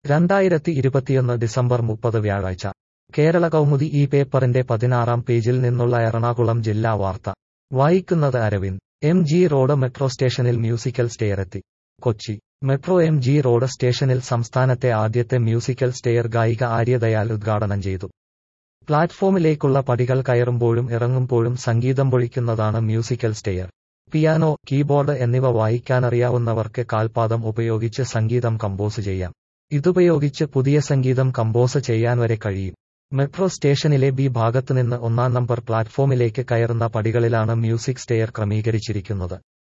രണ്ടായിരത്തി ഇരുപത്തിയൊന്ന് ഡിസംബർ മുപ്പത് വ്യാഴാഴ്ച കേരള കൗമുദി ഈ പേപ്പറിന്റെ പതിനാറാം പേജിൽ നിന്നുള്ള എറണാകുളം ജില്ലാ വാർത്ത വായിക്കുന്നത് Aravind M G road metro സ്റ്റേഷനിൽ മ്യൂസിക്കൽ സ്റ്റെയർ എത്തി Kochi metro M G road സ്റ്റേഷനിൽ സംസ്ഥാനത്തെ ആദ്യത്തെ മ്യൂസിക്കൽ സ്റ്റെയർ ഗായിക ആര്യദയാൽ ഉദ്ഘാടനം ചെയ്തു പ്ലാറ്റ്ഫോമിലേക്കുള്ള പടികൾ കയറുമ്പോഴും ഇറങ്ങുമ്പോഴും സംഗീതം പൊഴിക്കുന്നതാണ് മ്യൂസിക്കൽ സ്റ്റെയർ പിയാനോ കീബോർഡ് എന്നിവ വായിക്കാനറിയാവുന്നവർക്ക് കാൽപാദം ഉപയോഗിച്ച് സംഗീതം കമ്പോസ് ചെയ്യാം ഇതുപയോഗിച്ച് പുതിയ സംഗീതം കമ്പോസ് ചെയ്യാൻ വരെ കഴിയും മെട്രോ സ്റ്റേഷനിലെ ബി ഭാഗത്തുനിന്ന് ഒന്നാം നമ്പർ പ്ലാറ്റ്ഫോമിലേക്ക് കയറുന്ന പടികളിലാണ് മ്യൂസിക് സ്റ്റെയർ ക്രമീകരിച്ചിരിക്കുന്നത്